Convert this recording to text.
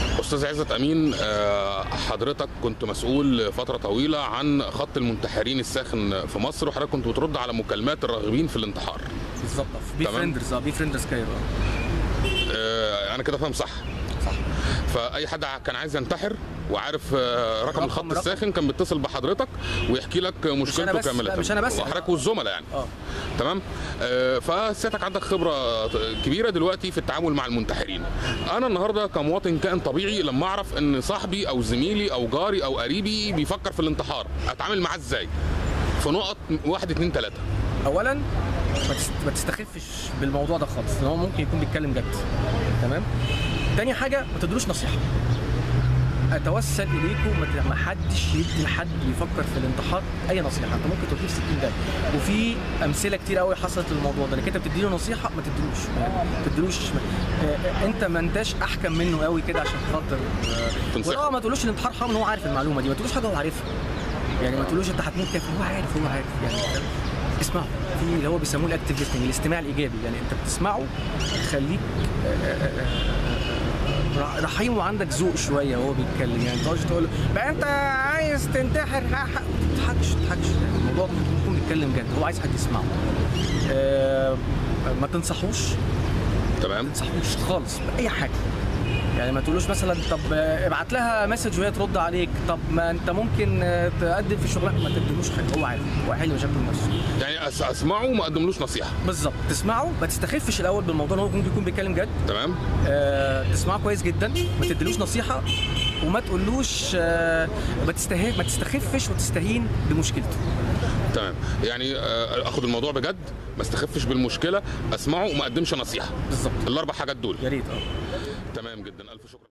استاذ عزت امين آه، حضرتك كنت مسؤول فتره طويله عن خط المنتحرين الساخن في مصر وحضرتك كنت بترد على مكالمات الراغبين في الانتحار بالظبط بي تمام. فريندرز اه بي فريندرز كايرو آه، انا كده فاهم صح صح فاي حد كان عايز ينتحر وعارف آه، رقم رقم- الخط رقم. الساخن كان بيتصل بحضرتك ويحكي لك مشكلته بس، كامله لا، مش أنا بس. وحضرتك والزملاء يعني اه تمام آه، فسيادتك عندك خبره كبيره دلوقتي في التعامل مع المنتحرين انا النهارده كمواطن كائن طبيعي لما اعرف ان صاحبي او زميلي او جاري او قريبي بيفكر في الانتحار اتعامل معاه ازاي في نقط واحد اتنين تلاته اولا ما تست- ما تستخفش بالموضوع ده خالص لان هو ممكن يكون بيتكلم جد تمام تاني حاجه ما تدلوش نصيحه اتوسل اليكم ما ت- ما حدش يدي لحد بيفكر في الانتحار اي نصيحه انت ممكن توديه في 60 داهيه وفي امثله كتير قوي حصلت للموضوع ده انك انت بتديله نصيحه ما تديلوش ما تديلوش آه، انت ما انتش احكم منه قوي كده عشان خاطر آه، تنصحه. ولا ما تقولوش الانتحار حرام ان هو عارف المعلومه دي ما تقولوش حاجه هو عارفها يعني ما تقولوش انت هتموت كيف هو عارف هو عارف يعني اسمعه في اللي هو بيسموه الاكتيف listening الاستماع الايجابي يعني انت بتسمعه يخليك آه، آه، آه، رحيم وعندك ذوق شويه وهو بيتكلم يعني ما تقعدش تقول له بقى انت عايز تنتحر ها- ها- ما تضحكش ما تضحكش يعني الموضوع ممكن يكون بيتكلم جد هو عايز حد يسمعه آه، ما تنصحوش تمام تنصحوش خالص باي حاجه يعني ما تقولوش مثلا طب آه، ابعت لها مسج وهي ترد عليك طب ما انت ممكن آه، تقدم في شغلك ما تديلوش حاجه هو عارف هو هيحل مشاكله بنفسه يعني أس- اسمعه وما اقدملوش نصيحه بالظبط تسمعه ما تستخفش الاول بالموضوع ان هو ممكن يكون بيتكلم جد تمام آه، تسمعه كويس جدا ما تديلوش نصيحه وما تقولوش آه، ما تستهين ما تستخفش وتستهين بمشكلته تمام يعني آه، اخد الموضوع بجد ما استخفش بالمشكله اسمعه وما اقدمش نصيحه بالظبط الاربع حاجات دول يا ريت اه تمام جدا الف شكر